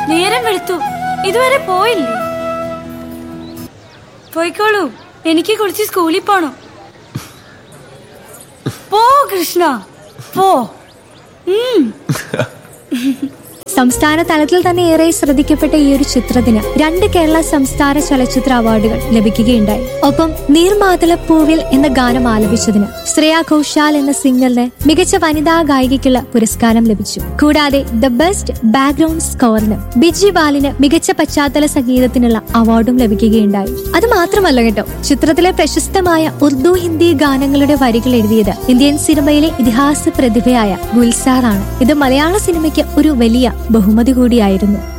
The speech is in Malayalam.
നേരം വെളുത്തു ഇതുവരെ പോയില്ലേ പോയിക്കോളൂ എനിക്ക് കുളിച്ച് സ്കൂളിൽ പോണം പോ കൃഷ്ണ പോ ഉം സംസ്ഥാന തലത്തിൽ തന്നെ ഏറെ ശ്രദ്ധിക്കപ്പെട്ട ഈ ഒരു ചിത്രത്തിന് രണ്ട് കേരള സംസ്ഥാന ചലച്ചിത്ര അവാർഡുകൾ ലഭിക്കുകയുണ്ടായി ഒപ്പം നീർമാതളപ്പൂവിൽ എന്ന ഗാനം ആലപിച്ചതിന് ശ്രേയ ഘോഷാൽ എന്ന സിംഗറിന് മികച്ച വനിതാ ഗായികയ്ക്കുള്ള പുരസ്കാരം ലഭിച്ചു കൂടാതെ ദ ബെസ്റ്റ് ബാക്ക്ഗ്രൗണ്ട് സ്കോറിന് ബിജി ബാലിന് മികച്ച പശ്ചാത്തല സംഗീതത്തിനുള്ള അവാർഡും ലഭിക്കുകയുണ്ടായി അത് മാത്രമല്ല കേട്ടോ ചിത്രത്തിലെ പ്രശസ്തമായ ഉറുദു ഹിന്ദി ഗാനങ്ങളുടെ വരികൾ എഴുതിയത് ഇന്ത്യൻ സിനിമയിലെ ഇതിഹാസ പ്രതിഭയായ ഗുൽസാർ ആണ് ഇത് മലയാള സിനിമയ്ക്ക് ഒരു വലിയ ബഹുമതി കൂടിയായിരുന്നു